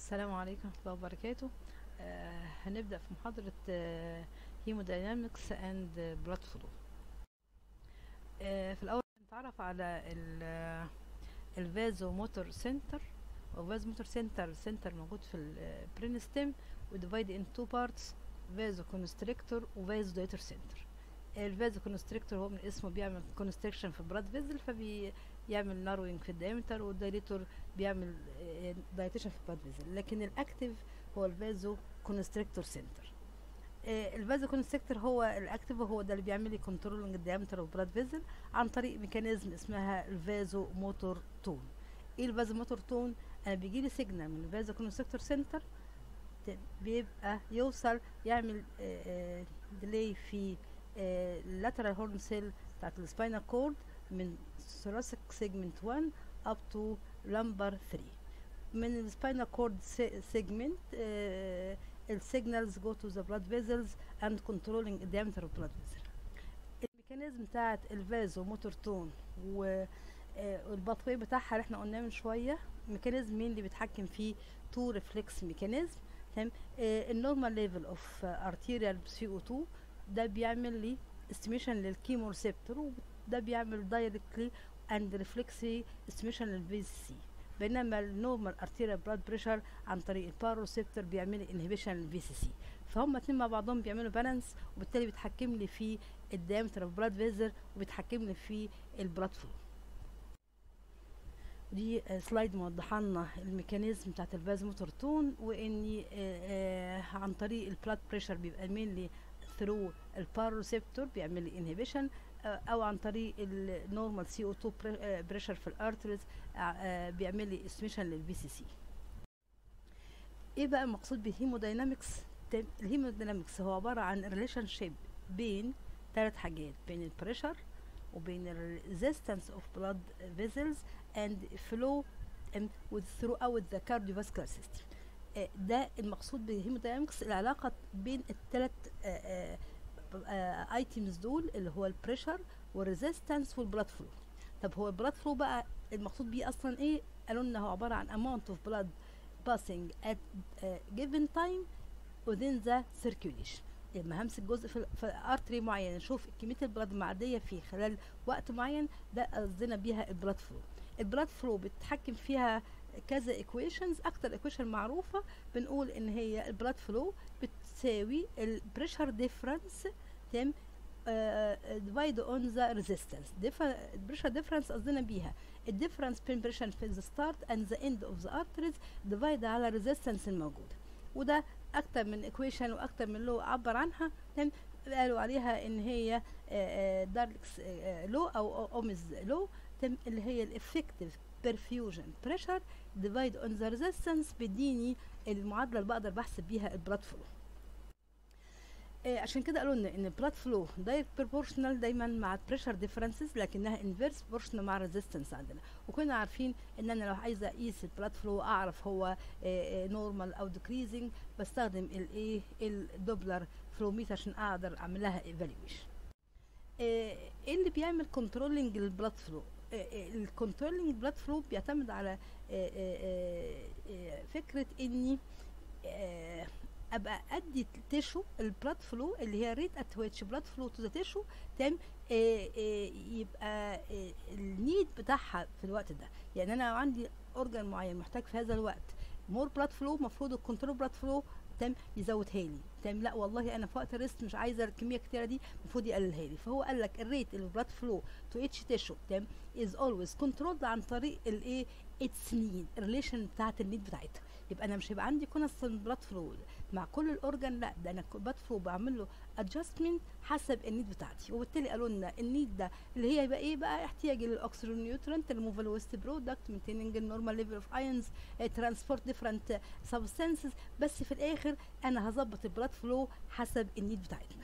السلام عليكم ورحمة الله وبركاته آه هنبدأ في محاضرة آه هيموداينامكس اند بلاد فلو آه في الأول نتعرف على الفازو موتور سنتر والفازو موتور سنتر سنتر موجود في البرين ستيم وديفايد ان تو بارتس فازو كونستريكتور وفازو دايتر سنتر الفازو كونستريكتور هو من اسمه بيعمل كونستريكشن في البلاد فيزل فبيعمل ناروينج في الدايمتر والدايليتور بيعمل دايتيشن في البلاد فيزل لكن الاكتيف هو الفازو كونستريكتور سنتر الفازو كونستريكتور هو الاكتيف هو ده اللي بيعمل لي كنترولنج الدايمتر اوف بلاد فيزل عن طريق ميكانيزم اسمها الفازو موتور تون ايه الفازو موتور تون انا بيجي لي سيجنال من الفازو كونستريكتور سنتر بيبقى يوصل يعمل ديلي في اللاترال هورن سيل بتاعت السباينال كورد من ثوراسيك سيجمنت 1 up to lumbar 3 من السباينال كورد سيجمنت السيجنالز جو تو ذا بلاد فيزلز اند كنترولينج diameter of blood vessel الميكانيزم بتاعت الفازو موتور تون والباثوي بتاعها اللي احنا قلناه من شويه ميكانيزم مين اللي بيتحكم فيه تو ريفلكس ميكانيزم تمام النورمال ليفل اوف ارتيريال سي او 2 ده بيعمل لي استيميشن للكيمو ريسبتور وده بيعمل دايركتلي اند ريفلكسي استيميشن للفي سي بينما النورمال ارتيريال بلاد بريشر عن طريق الباروسيبتور بيعمل انهبيشن للفي سي سي فهم اتنين مع بعضهم بيعملوا بالانس وبالتالي بيتحكم لي في الدايمتر اوف بلاد فيزر وبيتحكم لي في البلاد فلو دي سلايد موضحه لنا الميكانيزم بتاعت الفازموتور تون واني عن طريق البلاد بريشر بيبقى مينلي ثرو الباروسيبتور بيعمل لي انهبيشن او عن طريق النورمال سي او 2 بريشر في الارتريز بيعمل لي استيميشن للبي سي سي ايه بقى المقصود بالهيموداينامكس الهيموداينامكس هو عباره عن ريليشن شيب بين ثلاث حاجات بين البريشر وبين الريزيستنس اوف بلاد فيزلز اند فلو throughout the cardiovascular system ده المقصود بالهيموداينامكس العلاقه بين الثلاث ايتمز دول اللي هو البريشر والريزيستنس والبلاد فلو طب هو البلاد فلو بقى المقصود بيه اصلا ايه قالوا لنا هو عباره عن amount of blood passing at uh, given time within the circulation لما همسك جزء في, في ارتري معين نشوف كميه البلاد المعديه فيه خلال وقت معين ده قصدنا بيها البلاد فلو البلاد فلو بتتحكم فيها كذا ايكويشنز اكتر ايكويشن معروفه بنقول ان هي البلاد فلو بتساوي البريشر ديفرنس تم ديفايد اون ذا ريزيستنس البريشر ديفرنس قصدنا بيها الديفرنس بين بريشر في ذا ستارت اند ذا اند اوف ذا ارتريز ديفايد على الريزيستنس الموجوده وده اكتر من ايكويشن واكتر من لو عبر عنها تم قالوا عليها ان هي داركس لو او اومز لو تم اللي هي الافكتيف perfusion pressure divide on the resistance بيديني المعادله اللي بقدر بحسب بيها البلاد فلو آه عشان كده قالوا لنا ان البلاد فلو دايركت بروبورشنال دايما مع البريشر ديفرنسز لكنها انفيرس بروبورشنال مع الريزيستنس عندنا وكنا عارفين ان انا لو عايزه اقيس البلاد فلو اعرف هو نورمال او ديكريزنج بستخدم الايه الدوبلر فلوميتر عشان اقدر اعمل لها ايفالويشن ايه اللي بيعمل كنترولنج للبلاد فلو الكنترولينج بلاد فلو بيعتمد على فكره اني ابقى ادي تيشو البلاد فلو اللي هي ريت ات ويتش بلاد فلو تو ذا تيشو تم يبقى النيد بتاعها في الوقت ده يعني انا عندي اورجان معين محتاج في هذا الوقت مور بلاد فلو المفروض الكنترول بلاد فلو تم يزودها لي تم لا والله انا في وقت الريست مش عايزه الكميه كتيره دي المفروض يقللها لي فهو قال لك الريت البلاد فلو تو اتش تيشو تم از اولويز كنترولد عن طريق الايه اتس نيد الريليشن بتاعت النيد بتاعتها يبقى انا مش هيبقى عندي كونستنت بلاد فلو مع كل الاورجان لا ده انا البلاد فلو بعمل له ادجستمنت حسب النيد بتاعتي وبالتالي قالوا لنا النيد ده اللي هي يبقى ايه بقى احتياجي للاكسجين نيوترنت ريموفال ويست برودكت مينتيننج النورمال ليفل اوف ايونز ترانسبورت ديفرنت سبستانسز بس في الاخر انا هظبط البلاد فلو حسب النيد بتاعتنا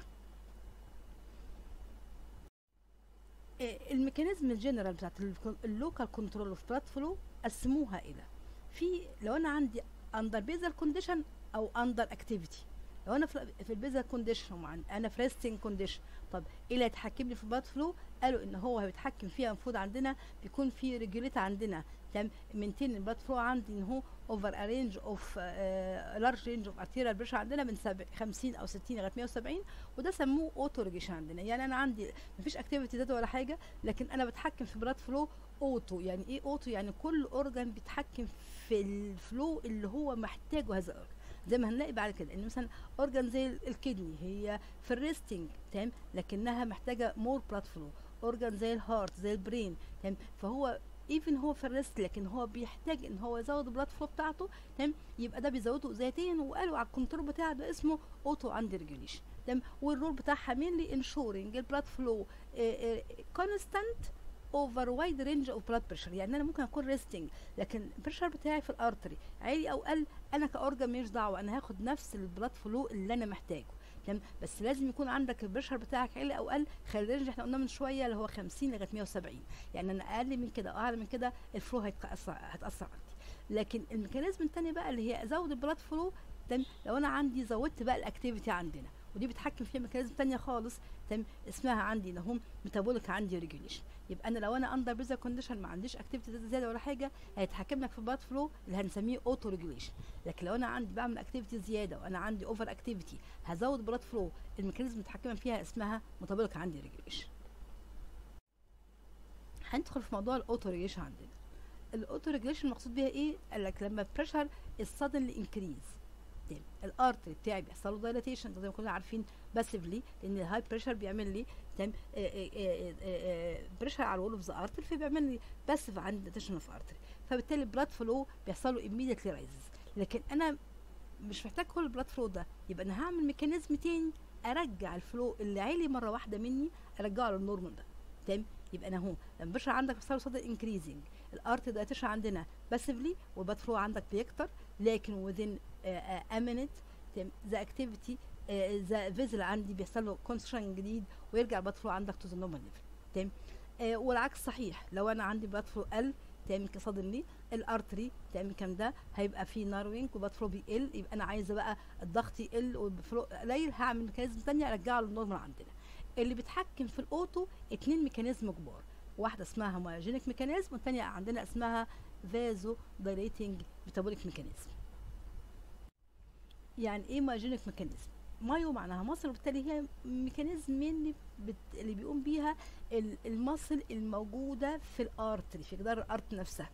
الميكانيزم الجنرال بتاعت اللوكال كنترول اوف بلاد فلو قسموها الى في لو انا عندي اندر بيزل كونديشن او اندر اكتيفيتي لو انا في في البيزا كونديشن انا في ريستنج كونديشن طب ايه اللي هيتحكم لي في البلاد فلو قالوا ان هو بيتحكم فيها المفروض عندنا بيكون في ريجوليت عندنا تمام مينتين البلاد فلو عندي ان هو اوفر ارينج اوف لارج رينج اوف ارتيريال بريشر عندنا من 50 او 60 لغايه 170 وده سموه اوتو ريجيشن عندنا يعني انا عندي مفيش اكتيفيتي زاد ولا حاجه لكن انا بتحكم في بلاد فلو اوتو يعني ايه اوتو يعني كل اورجان بيتحكم في الفلو اللي هو محتاجه هذا الاورجان زي ما هنلاقي بعد كده ان مثلا اورجان زي الكدني هي في الريستنج تمام لكنها محتاجه مور بلاد فلو اورجان زي الهارت زي البرين تمام فهو ايفن هو في الريست لكن هو بيحتاج ان هو يزود البلاد فلو بتاعته تمام يبقى ده بيزوده ذاتيا وقالوا على الكنترول بتاعه ده اسمه اوتو اندي ريجوليشن تمام والرول بتاعها مينلي انشورنج البلاد فلو كونستانت اوفر وايد رينج اوف بلاد بريشر يعني انا ممكن اكون ريستنج لكن البريشر بتاعي في الارتري عالي او قل انا كاورجن ماليش دعوه انا هاخد نفس البلاد فلو اللي انا محتاجه تمام بس لازم يكون عندك البريشر بتاعك عالي او قل خلي الرينج احنا قلنا من شويه اللي هو 50 لغايه 170 يعني انا اقل من كده او اعلى من كده الفلو هيتاثر هتاثر عندي لكن الميكانيزم الثاني بقى اللي هي ازود البلاد فلو تمام لو انا عندي زودت بقى الاكتيفيتي عندنا ودي بتحكم فيها ميكانيزم تانية خالص تمام اسمها عندي ان هم ميتابوليك عندي ريجوليشن يبقى انا لو انا اندر بريزر كونديشن ما عنديش اكتيفيتي زياده ولا حاجه هيتحكم لك في البلاد فلو اللي هنسميه اوتو ريجوليشن لكن لو انا عندي بعمل اكتيفيتي زياده وانا عندي اوفر اكتيفيتي هزود البلاد فلو الميكانيزم متحكمه فيها اسمها ميتابوليك عندي ريجوليشن هندخل في موضوع الاوتو ريجوليشن عندنا الاوتو ريجوليشن المقصود بيها ايه قال لك لما البريشر السادنلي انكريز تاني الارتري بتاعي بيحصل له دايلاتيشن زي ما كنا عارفين باسفلي لان الهاي بريشر بيعمل لي تمام بريشر على الوول اوف ذا ارتري فبيعمل لي باسف عند دايلاتيشن اوف ارتري فبالتالي البلاد فلو بيحصل له immediately رايزز لكن انا مش محتاج كل البلاد فلو ده يبقى انا هعمل ميكانيزم تاني ارجع الفلو اللي عالي مره واحده مني ارجعه للنورمال ده تمام يبقى انا اهو لما البريشر عندك بيحصل له صدى انكريزنج الارت دايلاتيشن عندنا باسفلي والبلاد فلو عندك بيكتر لكن within a minute ذا اكتيفيتي ذا فيزل عندي بيحصل له كونستراكشن جديد ويرجع البلاد فلو عندك تو ذا نورمال ليفل تمام آه والعكس صحيح لو انا عندي بلاد فلو قل تمام كصدمني الارتري تمام كام ده هيبقى فيه ناروينج والبلاد فلو بيقل يبقى انا عايزه بقى الضغط يقل والفلو قليل هعمل ميكانيزم ثانيه ارجعه للنورمال عندنا اللي بيتحكم في الاوتو اتنين ميكانيزم كبار واحده اسمها هوموجينيك ميكانيزم والثانيه عندنا اسمها فازو دايليتنج ميتابوليك ميكانيزم يعني ايه مايوجينيك ميكانيزم مايو معناها مصل وبالتالي هي ميكانيزم من بت... اللي بيقوم بيها المصل الموجوده في الارتري في جدار الارت نفسها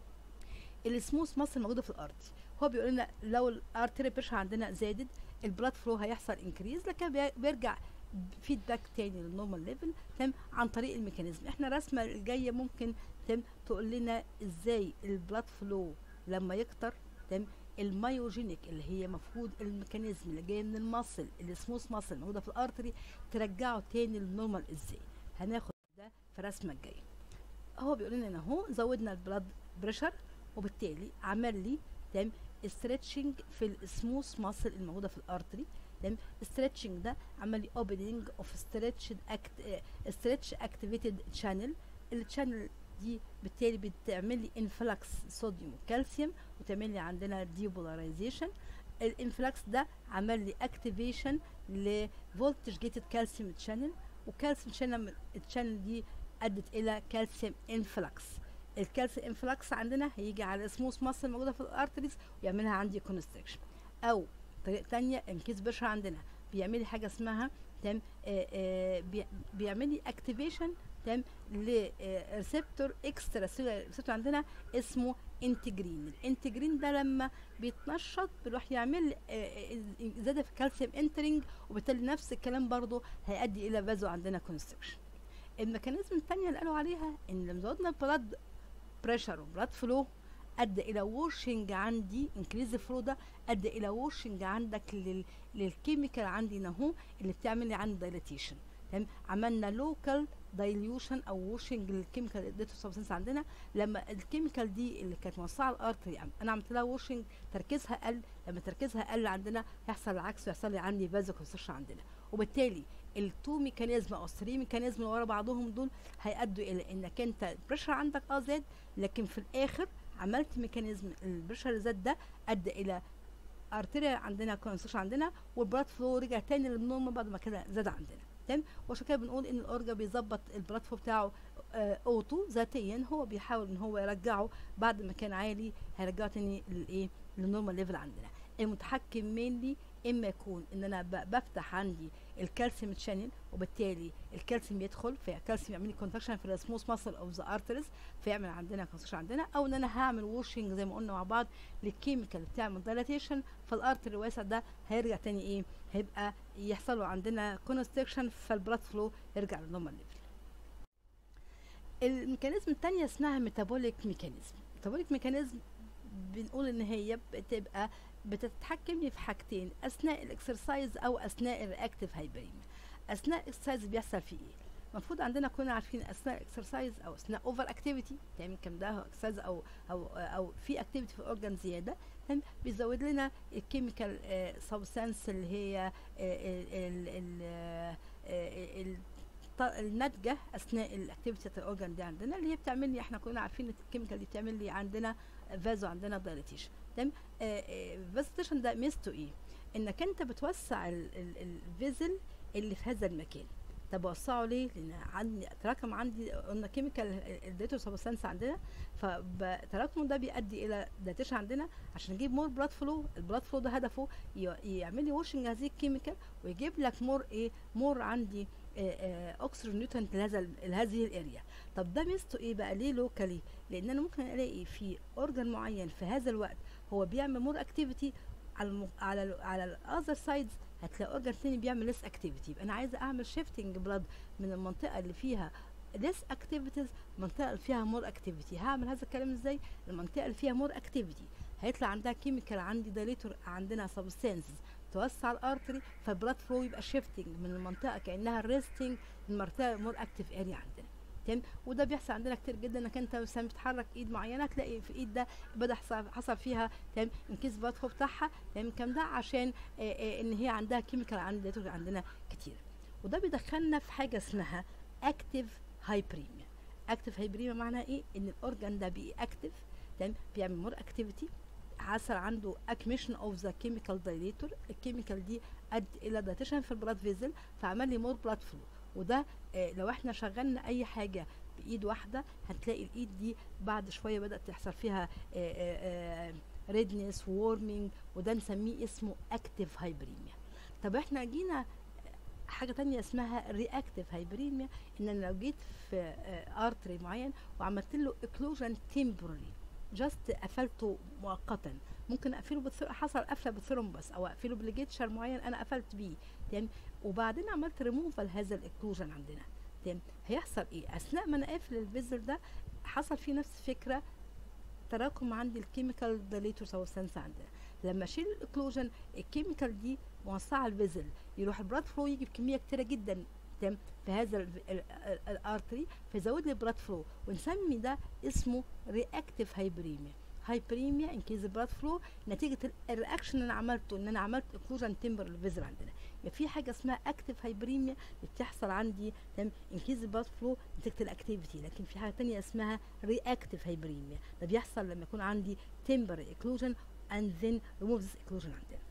السموث مصل موجوده في الارتري هو بيقول لنا لو الارتري بريشر عندنا زادت البلاد فلو هيحصل انكريز لكن بيرجع فيدباك تاني للنورمال ليفل تمام عن طريق الميكانيزم احنا الرسمه الجايه ممكن تمام تقول لنا ازاي البلاد فلو لما يكتر تمام المايوجينيك اللي هي مفروض الميكانيزم اللي جاي من المصل السموث مصل موجوده في الارتري ترجعه تاني للنورمال ازاي هناخد ده في الرسمه الجايه هو بيقول لنا اهو زودنا البلاد بريشر وبالتالي عمل لي تمام استريتشنج في السموث ماسل الموجوده في الارتري تمام استريتشنج ده عمل لي اوبننج اوف ستريتش اكت ستريتش اكتيفيتد شانل الشانل دي بالتالي بتعمل لي انفلكس صوديوم وكالسيوم وتعمل لي عندنا ديبولاريزيشن الانفلكس ده عمل لي اكتيفيشن لفولتج جيتد كالسيوم شانل وكالسيوم شانل الشانل دي ادت الى كالسيوم انفلكس الكالسيوم انفلكس عندنا هيجي على سموث ماسل موجوده في الارتريز ويعملها عندي كونستريكشن او طريقه ثانيه انكيس بريشر عندنا بيعمل لي حاجه اسمها تمام بيعمل لي اكتيفيشن تمام لريسبتور اكسترا سيلولار ريسبتور عندنا اسمه انتجرين الانتجرين ده لما بيتنشط بيروح يعمل زياده في الكالسيوم انترنج وبالتالي نفس الكلام برضو هيؤدي الى فازو عندنا كونستركشن الميكانيزم الثانيه اللي قالوا عليها ان لما زودنا البلاد بريشر وبلاد فلو ادى الى ووشنج عندي انكريز فلو ده ادى الى ووشنج عندك لل... للكيميكال عندي اهو اللي بتعمل لي عندي دايلاتيشن تمام عملنا لوكال دايليوشن او ووشنج للكيميكال اديته سبستنس عندنا لما الكيميكال دي اللي كانت موصله على الارتري انا عملت لها ووشنج تركيزها قل لما تركيزها قل عندنا يحصل العكس ويحصل لي عندي فازو كونستركشن عندنا وبالتالي التو ميكانيزم او الثري ميكانيزم اللي ورا بعضهم دول هيأدوا الى انك انت البريشر عندك اه زاد لكن في الاخر عملت ميكانيزم البريشر اللي زاد ده ادى الى ارتريا عندنا كونستركشن عندنا والبلاد فلو رجع تاني للنورمال بعد ما كده زاد عندنا تمام وعشان كده بنقول ان الاورجا بيظبط البلاد فلو بتاعه آه، اوتو ذاتيا هو بيحاول ان هو يرجعه بعد ما كان عالي هيرجعه تاني للايه للنورمال ليفل عندنا المتحكم مينلي اما يكون ان انا ب- بفتح عندي الكالسيوم تشانل وبالتالي الكالسيوم يدخل فالكالسيوم يعمل لي كونتراكشن في السموث ماسل اوف ذا ارتريز فيعمل عندنا كونتراكشن عندنا او ان انا هعمل ووشنج زي ما قلنا مع بعض للكيميكال بتعمل دايلاتيشن فالارتري الواسع ده هيرجع تاني ايه هيبقى يحصل له عندنا كونستريكشن فالبلاد فلو يرجع للنورمال ليفل الميكانيزم التانية اسمها ميتابوليك ميكانيزم ميتابوليك ميكانيزم بنقول ان هي بتبقى بتتحكم لي في حاجتين اثناء الاكسرسايز او اثناء الرياكتيف هايبريميا اثناء الاكسرسايز بيحصل فيه ايه المفروض عندنا كنا عارفين اثناء الاكسرسايز او اثناء اوفر اكتيفيتي تعمل كم ده اكسرسايز او او او في اكتيفيتي في الاورجان زياده تمام بيزود لنا الكيميكال سبستانس اللي هي ال ال ال الناتجه اثناء الاكتيفيتي بتاع الاورجان دي عندنا اللي هي بتعمل لي احنا كنا عارفين ان الكيميكال دي بتعمل لي عندنا فازو عندنا دايليتيشن تمام الفازيتيشن ده ميزته ايه انك انت بتوسع الفيزل اللي في هذا المكان طب اوسعه ليه لان عندي تراكم عندي قلنا كيميكال الديتو سبستانس عندنا فالتراكم ده بيؤدي الى دايتيشن عندنا عشان نجيب مور بلاد فلو البلاد فلو ده هدفه يعمل لي واشنج هذه الكيميكال ويجيب لك مور ايه مور عندي اوكسجين نيوتن لهذا لهذه الاريا طب ده ميزته ايه بقى ليه لوكالي لان انا ممكن الاقي في اورجان معين في هذا الوقت هو بيعمل مور اكتيفيتي على الم... على ال على الاذر سايدز هتلاقي اورجان تاني بيعمل ليس اكتيفيتي يبقى انا عايزه اعمل شيفتنج بلاد من المنطقه اللي فيها ليس اكتيفيتيز المنطقه اللي فيها مور اكتيفيتي هعمل هذا الكلام ازاي المنطقه اللي فيها مور اكتيفيتي هيطلع عندها كيميكال عندي دايليتور عندنا سبستانسز توسع الارتري فالبلاد فلو يبقى شيفتنج من المنطقه كانها ريستنج المنطقه مور اكتيف اريا عندنا تمام وده بيحصل عندنا كتير جدا انك انت مثلا بتحرك ايد معينه تلاقي في الايد ده بدا حصل, حصل فيها تمام انكيس بلاد فلو بتاعها تمام كام ده عشان آآ آآ ان هي عندها كيميكال عند عندنا كتير وده بيدخلنا في حاجه اسمها اكتيف هايبريميا اكتيف هايبريميا معناها ايه ان الاورجان ده بي اكتيف تمام بيعمل مور اكتيفيتي حصل عنده اكميشن اوف ذا كيميكال دايليتور الكيميكال دي ادى الى دايتيشن في البلاد فيزل فعمل لي مور بلاد فلو وده آه لو احنا شغلنا اي حاجه بايد واحده هتلاقي الايد دي بعد شويه بدات تحصل فيها ريدنس وورمينج وده نسميه اسمه اكتيف هايبريميا طب احنا جينا حاجه تانية اسمها رياكتيف هايبريميا ان انا لو جيت في ارتري معين وعملت له اكلوجن تيمبورالي جاست قفلته مؤقتا ممكن اقفله بالثر... حصل قفله بالثرومبس او اقفله بليجيتشر معين انا قفلت بيه تمام وبعدين عملت ريموفال هذا الاكلوجن عندنا تمام هيحصل ايه اثناء ما انا قافل الفيزل ده حصل فيه نفس الفكره تراكم عندي الكيميكال داليتور سبستانس عندنا لما اشيل الاكلوجن الكيميكال دي موسعه الفيزل يروح البلاد فلو يجي بكميه كتيره جدا تمام في هذا الارتري فيزود لي البلاد فلو ونسمي ده اسمه رياكتيف هايبريميا هايبريميا ان كيز بلاد فلو نتيجه الرياكشن اللي انا عملته ان انا عملت اكلوجن تمبر الفيزل عندنا يبقى في حاجه اسمها اكتيف هايبريميا اللي بتحصل عندي تمام ان كيز بلاد فلو نتيجه الاكتيفيتي لكن في حاجه ثانيه اسمها رياكتيف هايبريميا ده بيحصل لما يكون عندي تمبر اكلوجن and then remove this occlusion عندنا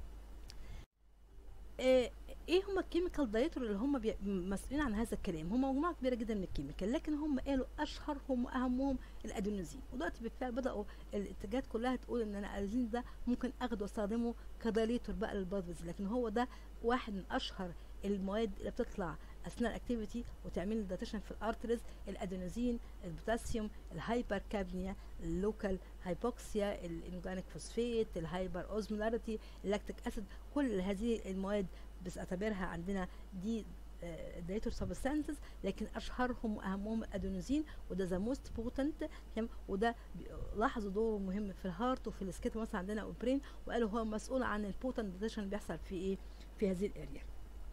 آه ايه هم الكيميكال دايتور اللي هم مسؤولين عن هذا الكلام هم مجموعه كبيره جدا من الكيميكال لكن هم قالوا اشهرهم واهمهم الادينوزين ودلوقتي بالفعل بداوا الاتجاهات كلها تقول ان انا الادينوزين ده ممكن اخده واستخدمه كدايليتور بقى للبلاد لكن هو ده واحد من اشهر المواد اللي بتطلع اثناء الاكتيفيتي وتعمل لي دايتيشن في الارتريز الادينوزين البوتاسيوم الهايبر كابنيا اللوكال هايبوكسيا الاورجانيك فوسفيت الهايبر اوزمولاريتي اللاكتيك اسيد كل هذه المواد بس اعتبرها عندنا دي دايتور سبستانسز لكن اشهرهم واهمهم الادينوزين وده ذا موست بوتنت وده لاحظوا دوره مهم في الهارت وفي السكيت مثلا عندنا والبرين وقالوا هو مسؤول عن البوتنت ديتيشن اللي بيحصل في ايه في هذه الاريا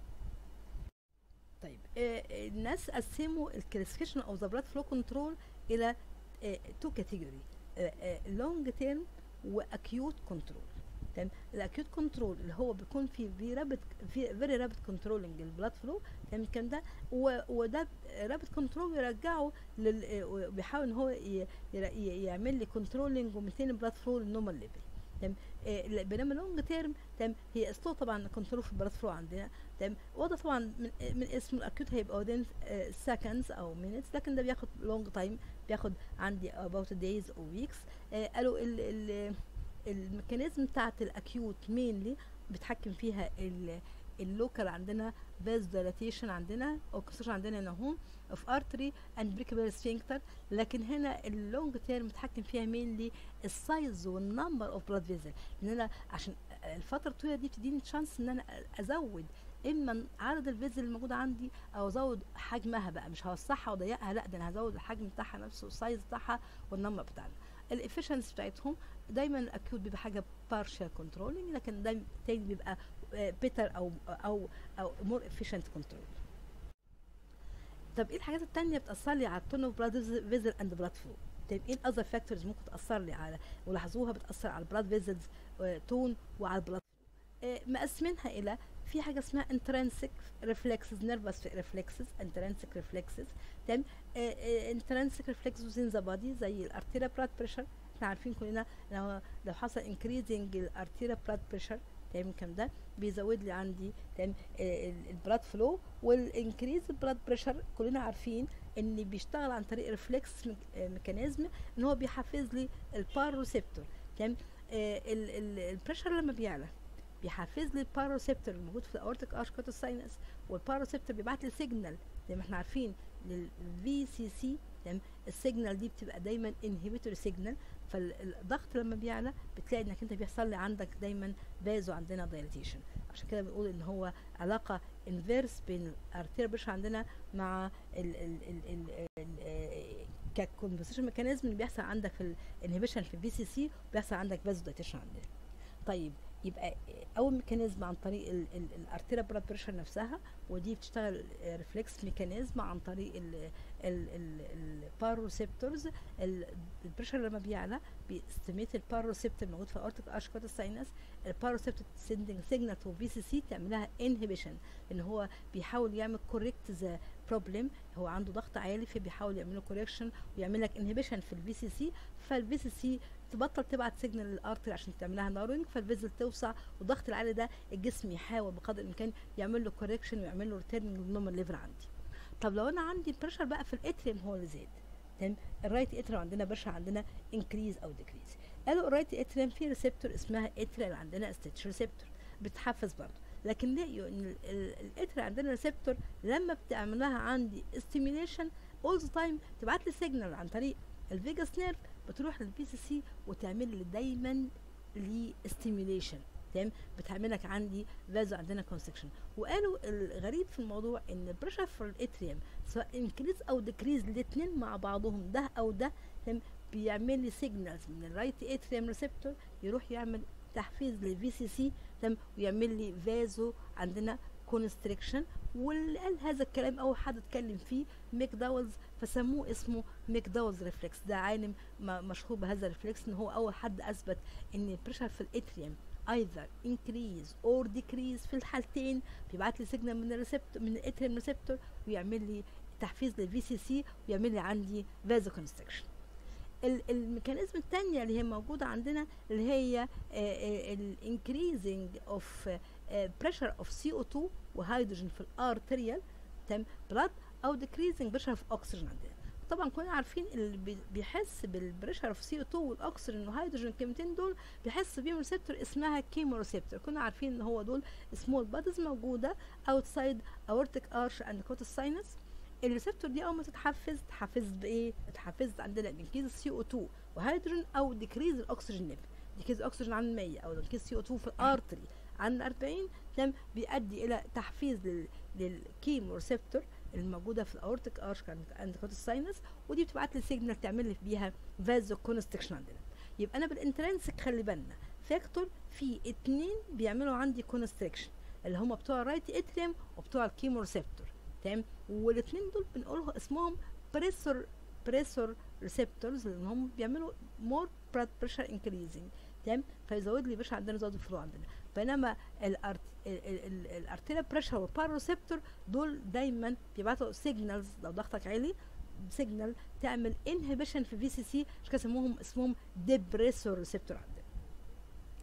طيب آه الناس قسموا الكلاسيفيكيشن اوف ذا بلاد فلو كنترول الى تو كاتيجوري لونج تيرم واكيوت كنترول تمام الاكيوت كنترول اللي هو بيكون في في رابد في فيري رابد كنترولنج البلاد فلو تمام الكلام ده وده رابد كنترول بيرجعه لل بيحاول ان هو يعمل لي كنترولنج ومينتين البلاد فلو للنورمال ليفل تمام آه بينما لونج تيرم تمام هي سلو طبعا كنترول في البلاد فلو عندنا تمام وده طبعا من, من اسم الاكيوت هيبقى within سكندز او minutes لكن ده بياخد لونج تايم بياخد عندي about days او weeks آه قالوا ال ال الميكانيزم بتاعت الاكيوت مينلي بيتحكم فيها اللوكال عندنا فاز ديلاتيشن عندنا او كسوش عندنا هنا هم اوف ارتري اند بريكابل سفنكتر لكن هنا اللونج تيرم متحكم فيها مينلي السايز والنمبر اوف بلاد فيزل ان انا عشان الفتره الطويله دي بتديني تشانس ان انا ازود اما عدد الفيزل الموجوده عندي او ازود حجمها بقى مش هوسعها واضيقها لا ده انا هزود الحجم بتاعها نفسه والسايز بتاعها والنمبر بتاعنا الافشنسي بتاعتهم دايما الاكيوت بيبقى حاجه بارشال كنترولينج لكن دايما تاني بيبقى بيتر او او او مور افيشنت كنترول طب ايه الحاجات التانية بتأثر لي على التون اوف بلاد فيزل اند بلاد فلو طيب ايه الاذر فاكتورز ممكن تأثر لي على ولاحظوها بتأثر على البلاد فيزلز تون وعلى البلاد فلو مقسمينها الى في حاجه اسمها intrinsic reflexes nervous reflexes intrinsic reflexes تمام intrinsic reflexes in the body زي الارتيريا blood pressure احنا عارفين كلنا لو لو حصل increasing الارتيريا blood pressure تمام كام ده بيزود لي عندي تمام البلاد فلو والانكريز البلاد بريشر كلنا عارفين ان بيشتغل عن طريق ريفلكس ميكانيزم ان هو بيحفز لي الباروسيبتور تمام البريشر لما بيعلى بيحفز لي الباروسيبتور الموجود في الاورتيك ارش ساينس والباروسيبتور بيبعت لي سيجنال زي ما احنا عارفين للفي سي سي تمام السيجنال دي بتبقى دايما انهبيتور سيجنال فالضغط لما بيعلى بتلاقي انك انت بيحصل لي عندك دايما فازو عندنا دايليتيشن عشان كده بنقول ان هو علاقه انفيرس بين الارتير بريشر عندنا مع ال ال ال ال ال ككونفرسيشن ميكانيزم اللي بيحصل عندك في الانهبيشن في البي سي سي بيحصل عندك فازو دايليتيشن عندنا طيب يبقى اول ميكانيزم عن طريق الارتيرا بلاد بريشر نفسها ودي بتشتغل ريفلكس ميكانيزم عن طريق الباروسيبتورز البريشر لما بيعلى بيستميت الباروسيبتور الموجود في الاورتيك اشكوت الساينس الباروسيبتور سيندنج سيجنال تو في سي سي تعملها انهبيشن ان هو بيحاول يعمل كوريكت ذا بروبلم هو عنده ضغط عالي فبيحاول يعمل له كوريكشن ويعمل لك انهبيشن في الفي سي سي فالفي سي سي تبطل تبعت سيجنال للارتري عشان تعملها نارنج فالفيزل توسع والضغط العالي ده الجسم يحاول بقدر الامكان يعمل له كوريكشن ويعمل له ريتيرنج للنورمال ليفل عندي طب لو انا عندي البريشر بقى في الاتريم هو اللي زاد تمام الرايت اتريم عندنا بريشر عندنا انكريز او ديكريز قالوا الرايت اتريم في ريسبتور اسمها اتريال عندنا ستيتش ريسبتور بتحفز برضه لكن لقيوا ان الاتريال عندنا ريسبتور لما بتعمل لها عندي ستيميليشن اول ذا تايم تبعت لي سيجنال عن طريق الفيجاس نيرف بتروح للبي سي سي وتعمل لي دايما لي ستيميليشن تمام بتعمل لك عندي فازو عندنا كونستكشن وقالوا الغريب في الموضوع ان البريشر في الاتريوم سواء انكريز او ديكريز الاثنين مع بعضهم ده او ده تمام بيعمل لي سيجنالز من الرايت اتريوم ريسبتور يروح يعمل تحفيز للفي سي سي تمام ويعمل لي فازو عندنا كونستريكشن واللي قال هذا الكلام اول حد اتكلم فيه ميك داولز فسموه اسمه ميك داولز ريفلكس ده عالم مشهور بهذا الريفلكس ان هو اول حد اثبت ان البريشر في الاتريوم either increase or decrease في الحالتين بيبعت لي سيجنال من الريسبتور من الاتريوم ريسبتور ويعمل لي تحفيز للفي سي سي ويعمل لي عندي فازو كونستريكشن الميكانيزم الثانيه اللي هي موجوده عندنا اللي هي الانكريزنج اوف بريشر اوف سي او 2 وهيدروجين في الارتريال تمام بلاد او decreasing بريشر اوف اوكسجين عندنا طبعا كلنا عارفين اللي بيحس بالبريشر اوف سي او 2 والاكسجين والهيدروجين الكلمتين دول بيحس بيهم ريسبتور اسمها كيمو ريسبتور كنا عارفين ان هو دول سمول بادز موجوده اوتسايد اورتيك ارش اند كوتس ساينس الريسبتور دي اول ما تتحفز تحفز بايه تحفز عندنا انكريز السي او 2 وهيدروجين او ديكريز الاكسجين ليفل ديكريز الاكسجين عن 100 او ديكريز سي او 2 في الارتري عن 40 تم بيؤدي الى تحفيز لل للكيمو ريسبتور الموجوده في الاورتيك ارش اند كوتس ساينس ودي بتبعت لي سيجنال تعمل لي بيها فازو كونستكشن عندنا يبقى انا بالانترنسك خلي بالنا فاكتور في اتنين بيعملوا عندي كونستريكشن اللي هم بتوع الرايت اتريم وبتوع الكيمو ريسبتور تمام والاثنين دول بنقول اسمهم بريسور بريسور ريسبتورز لان هم بيعملوا مور بلاد بريشر انكريزنج تمام فيزود لي بريشر عندنا يزود الفلو عندنا بينما الارتيريا بريشر والباروسيبتور دول دايما بيبعتوا سيجنالز لو ضغطك عالي سيجنال تعمل انهبيشن في في سي سي عشان كده اسمهم اسمهم ديبريسور ريسبتور عندنا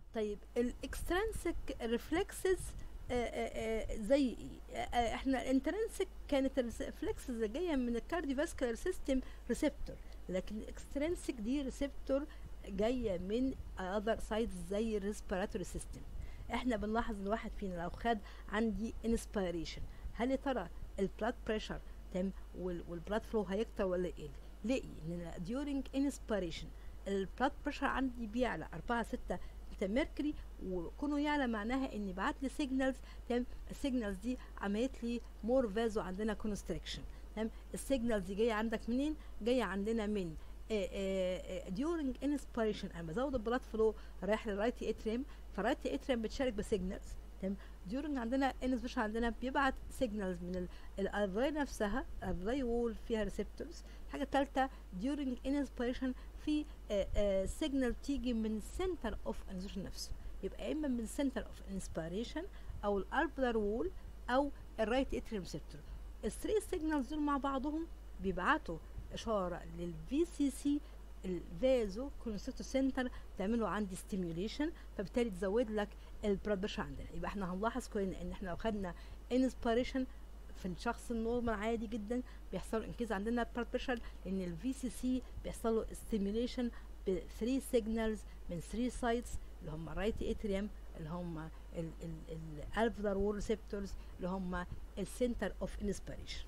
طيب الاكسترنسك ريفلكسز زي ايه آه، آه، احنا الانترنسك كانت الريفلكسز اللي جايه من الكارديوفاسكولار سيستم ريسبتور لكن الاكسترنسك دي ريسبتور جايه من اذر سايدز زي الريسبيراتوري سيستم احنا بنلاحظ ان الواحد فينا لو خد عندي انسبيريشن هل يا ترى البلاد بريشر تمام والبلاد فلو هيكتر ولا ايه ليه ان during inspiration البلاد بريشر عندي بيعلى 4 6 ميركوري وكونه يعلى معناها ان بعت لي سيجنالز تمام السيجنالز دي عملت لي مور فازو عندنا كونستريكشن تمام السيجنالز دي جايه عندك منين جايه عندنا من during inspiration انا بزود البلاد فلو رايح للرايت اتريم فالرايت اتريم بتشارك بسيجنالز تمام during عندنا انسبيشن عندنا بيبعت سيجنالز من الالفاي نفسها الالفاي وول فيها ريسبتورز الحاجه الثالثه during inspiration في سيجنال تيجي من السنتر اوف انسبيشن نفسه يبقى اما من السنتر اوف انسبيريشن او الالفلر وول او الرايت اتريم ريسبتور الثري سيجنالز دول مع بعضهم بيبعتوا اشاره للفي سي سي الفازو كونستريكتور سنتر تعمله عندي ستيميوليشن فبالتالي تزود لك البلاد بريشر عندنا يبقى احنا هنلاحظ كويس ان احنا لو خدنا انسبيريشن في الشخص النورمال عادي جدا بيحصل انكيز عندنا بلاد بريشر لان الفي سي سي بيحصل له ستيميوليشن ب 3 سيجنالز من 3 سايتس اللي هم رايت اتريوم اللي هم الالفلر وول ريسبتورز اللي هم السنتر اوف انسبيريشن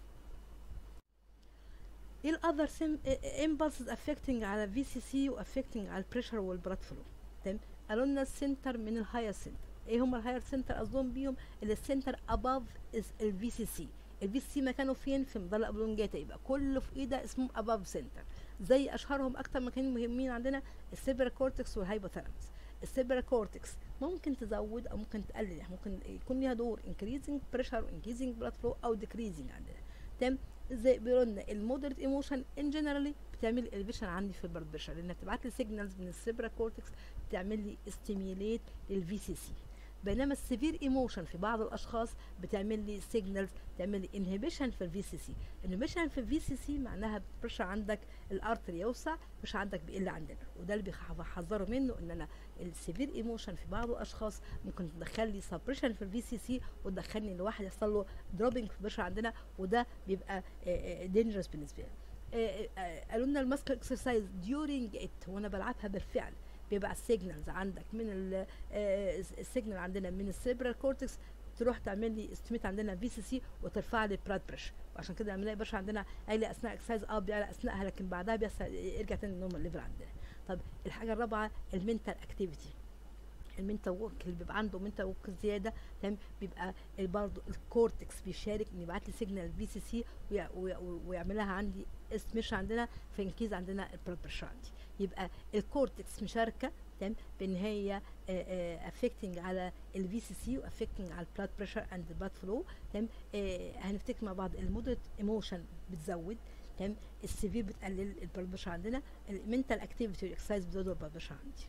ايه الاذر امبلسز افكتنج على في سي سي وافكتنج على البريشر والبلاد فلو تمام قالوا لنا السنتر من الهاير سنتر ايه هم الهاير سنتر قصدهم بيهم اللي السنتر اباف الفي سي سي الفي سي سي مكانه فين في مضلة ابلونجاتا يبقى كله في ايده اسمه اباف سنتر زي اشهرهم اكتر مكانين مهمين عندنا السيبرا كورتكس والهايبوثالاموس السيبرا كورتكس ممكن تزود او ممكن تقلل يعني ممكن يكون ليها دور انكريزنج بريشر وانكريزنج بلاد فلو او ديكريزنج عندنا تمام زي بيقولوا لنا المودريت ايموشن ان جنرالي بتعمل الفيشن عندي في البلاد بريشر لانها بتبعت لي سيجنالز من السيبرا كورتكس بتعمل لي استيميوليت للفي سي سي بينما السيفير ايموشن في بعض الاشخاص بتعمل لي سيجنالز تعمل لي انهبيشن في الفي سي سي انهبيشن في الفي سي سي معناها بريشر عندك الارتري يوسع مش عندك بيقل عندنا وده اللي بيحذروا منه ان انا السيفير ايموشن في بعض الاشخاص ممكن تدخل لي سبريشن في الفي سي سي وتدخلني لواحد يحصل له دروبنج في البريشر عندنا وده بيبقى دينجرس بالنسبه لي قالوا لنا الماسك اكسرسايز ديورينج ات وانا بلعبها بالفعل بيبقى السيجنالز عندك من السيجنال عندنا من السيبرال كورتكس تروح تعمل لي استيميت عندنا في سي سي وترفع لي البلاد بريشر وعشان كده لما الاقي بريشر عندنا عالي اثناء اكسرسايز اه بيعلى اثناءها لكن بعدها بيحصل يرجع تاني للنورمال ليفل عندنا طب الحاجه الرابعه المنتال اكتيفيتي المنتال ورك اللي بيبقى عنده منتال ورك زياده تمام بيبقى برضه الكورتكس بيشارك ان يبعت لي سيجنال في سي سي ويعملها عندي استيميشن عندنا فانكيز عندنا البلاد بريشر عندي يبقى الكورتكس مشاركه تمام بان هي افكتنج على الفي سي سي وافكتنج على البلاد بريشر اند البلاد فلو تمام هنفتكر مع بعض المودريت ايموشن بتزود تمام السيفير بتقلل البلاد بريشر عندنا المنتال اكتيفيتي والاكسرسايز بتزود البلاد بريشر عندي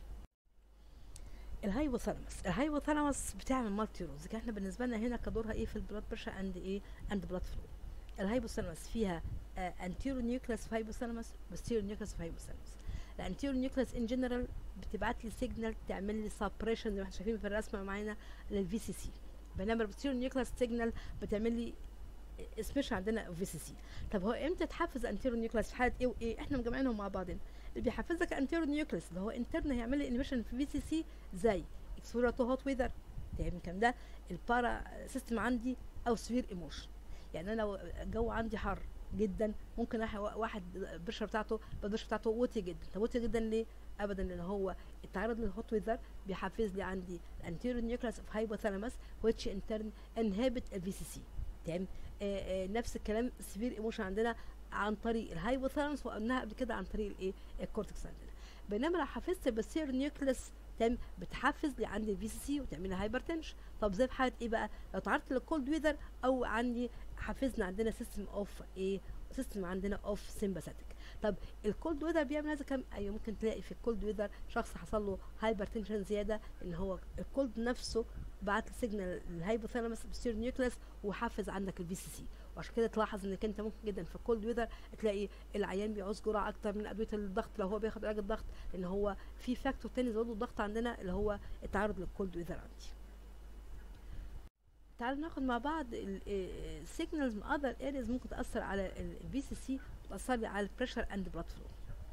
الهايبوثالاموس الهايبوثالاموس بتعمل مالتي روز احنا بالنسبه لنا هنا كدورها ايه في البلاد بريشر اند ايه اند بلاد فلو الهايبوثالاموس فيها انتيرو نيوكلاس في هايبوثالاموس بوستيرو نيوكلاس في هايبوثالاموس الانتيرو نيوكلاس ان جنرال بتبعت لي سيجنال تعمل لي سبريشن زي ما احنا شايفين في الرسمه معانا للفي سي سي بينما البوستيرو نيوكلاس سيجنال بتعمل لي اسمش عندنا في سي سي طب هو امتى تحفز انتيرو نيوكلاس في حاله ايه وايه احنا مجمعينهم مع بعضنا اللي بيحفزك انتيرو نيوكلاس اللي هو انترن هيعمل لي انيبيشن في في سي سي زي اكسبورا تو هوت ويذر يمكن ده البارا سيستم عندي او سفير ايموشن يعني انا لو الجو عندي حر جدا ممكن واحد البشره بتاعته البشره بتاعته وطي جدا طب وطي جدا ليه ابدا لان هو التعرض للهوت ويذر بيحفز لي عندي الانتيرو نيوكلاس اوف هايبوثالاموس which in turn inhibit الفي سي سي تمام نفس الكلام السفير ايموشن عندنا عن طريق الهايبوثالاموس وقلناها قبل كده عن طريق الايه الكورتكس عندنا بينما لو حفزت بالسير نيوكليس تم بتحفز لي عندي الفي سي سي وتعمل لي هايبرتنشن طب زي في حاله ايه بقى لو تعرضت للكولد ويذر او عندي حفزنا عندنا سيستم اوف ايه سيستم عندنا اوف سيمباثيك طب الكولد ويذر بيعمل هذا كم ايوه ممكن تلاقي في الكولد ويذر شخص حصل له هايبرتنشن زياده ان هو الكولد نفسه بعت سيجنال للهايبوثالاموس بسير نيوكليس وحفز عندك الفي سي سي وعشان كده تلاحظ انك انت ممكن جدا في الكولد ويذر تلاقي العيان بيعوز جرعه اكتر من ادويه الضغط لو هو بياخد علاج الضغط لان هو في فاكتور تاني زود الضغط عندنا اللي هو التعرض للكولد ويذر عندي تعالوا ناخد مع بعض السيجنالز من اذر اريز ممكن تاثر على البي سي سي وتاثر لي على البريشر اند بلاد فلو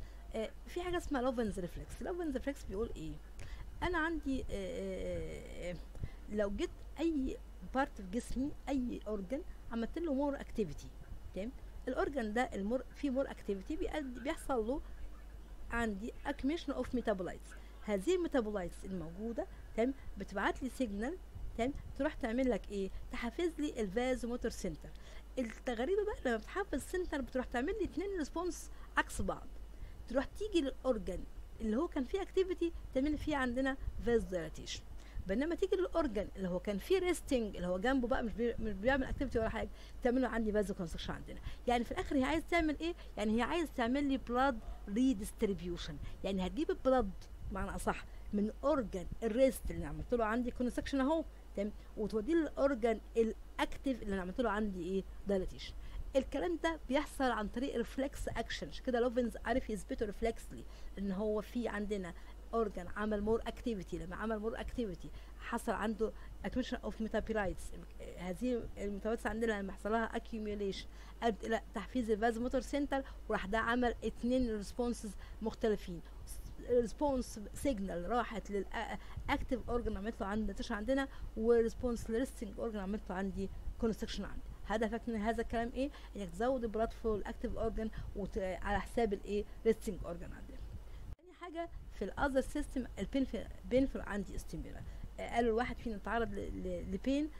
في حاجه اسمها لوفنز ريفلكس لوفنز ريفلكس بيقول ايه انا عندي آه، آه، لو جيت اي بارت في جسمي اي اورجن عملت له مور اكتيفيتي تمام الاورجن ده المور فيه مور اكتيفيتي بيحصل له عندي اكميشن اوف ميتابولايتس هذه الميتابولايتس الموجوده تمام بتبعت لي سيجنال تمام تروح تعمل لك ايه تحفز لي الفاز موتور سنتر الغريبه بقى لما بتحفز سنتر بتروح تعمل لي اتنين ريسبونس عكس بعض تروح تيجي للاورجن اللي هو كان فيه اكتيفيتي تعمل فيه عندنا فاز دايلاتيشن بينما تيجي للاورجن اللي هو كان فيه ريستنج اللي هو جنبه بقى مش, بي مش بيعمل اكتيفيتي ولا حاجه تعمل له عندي فازو كونستكشن عندنا يعني في الاخر هي عايز تعمل ايه يعني هي عايز تعمل لي بلاد ريديستريبيوشن يعني هتجيب البلاد معنى اصح من اورجن الريست اللي عملت له عندي كونستكشن اهو تمام وتوديه للاورجن الاكتيف اللي انا عملت له عندي ايه دايلاتيشن الكلام ده بيحصل عن طريق ريفلكس اكشن كده لوفنز عارف يثبته ريفلكسلي ان هو في عندنا اورجان عمل مور اكتيفيتي لما عمل مور اكتيفيتي حصل عنده اكميشن اوف ميتابيرايتس هذه الميتابيرايتس عندنا لما حصل لها اكيوميوليشن ادى الى تحفيز الفاز موتور سنتر وراح ده عمل اتنين ريسبونسز مختلفين ريسبونس سيجنال راحت للاكتيف اورجان عملت له عندنا تشا عندنا وريسبونس للريستنج اورجان عملت له عندي كونستكشن عندي هدفك من هذا الكلام ايه انك تزود البلاد فلو الاكتيف اورجان على حساب الايه ريستنج اورجان عندنا تاني حاجه في الاذر سيستم البينفل عندي استيميولار قالوا الواحد فينا اتعرض لبين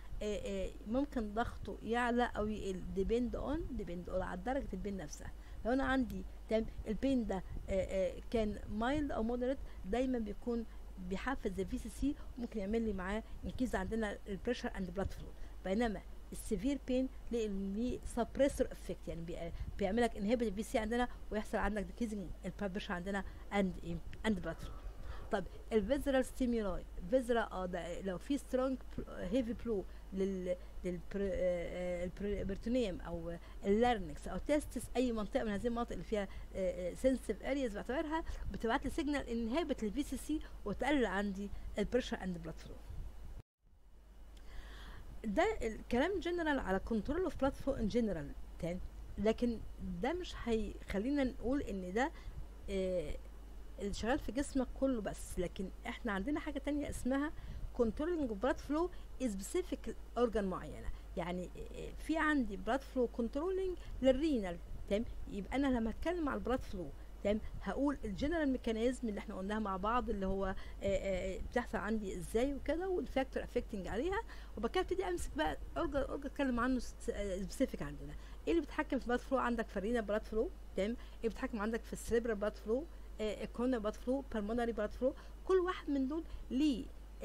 ممكن ضغطه يعلى او يقل ديبند اون ديبند اون على درجه البين نفسها لو انا عندي تمام البين ده كان مايلد او مودريت دايما بيكون بيحفز الفي سي سي ممكن يعمل لي معاه انكيز عندنا البريشر اند بلاد فلو بينما السيفير بين ليه سبريسور افكت يعني بيعمل لك انهبت البي سي عندنا ويحصل عندك ديكيزنج البلاد بريشر عندنا اند ايه اند بلاد فلو طب الفيزرال ستيمولاي فيزرا اه ده لو في سترونج هيفي بلو لل للبرتونيوم او اللارنكس او تيستس اي منطقه من هذه المناطق اللي فيها سنسيف ارياز بعتبرها بتبعت لي سيجنال انهبت للبي سي سي وتقلل عندي البريشر اند بلاد فلو ده الكلام جنرال على كنترول اوف بلاد فلو ان جنرال تاني لكن ده مش هيخلينا نقول ان ده آه اللي شغال في جسمك كله بس لكن احنا عندنا حاجه تانية اسمها كنترولنج بلاد فلو سبيسيفيك اورجان معينه يعني في عندي بلاد فلو كنترولنج للرينال تمام يبقى انا لما اتكلم على البلاد فلو تمام هقول الجنرال ميكانيزم اللي احنا قلناها مع بعض اللي هو بتحصل عندي ازاي وكده والفاكتور افكتنج عليها وبعد كده ابتدي امسك بقى اورجان اورجان اتكلم عنه سبيسيفيك عندنا ايه اللي بيتحكم في البلاد فلو عندك في الرينا بلاد فلو تمام ايه بيتحكم عندك في السريبرال بلاد فلو الكورونا بلاد فلو بالمونري بلاد فلو كل واحد من دول ليه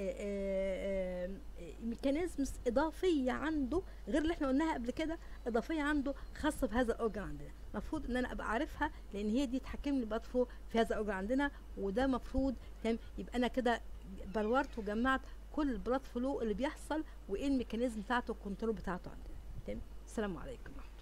ميكانيزمز اضافيه عنده غير اللي احنا قلناها قبل كده اضافيه عنده خاصه بهذا الاورجن عندنا المفروض ان انا ابقى عارفها لان هي دي تحكم لي بلاد فلو في هذا الاورجن عندنا وده مفروض تمام يبقى انا كده بلورت وجمعت كل البلاد فلو اللي بيحصل وايه الميكانيزم بتاعته الكنترول بتاعته عندنا تمام السلام عليكم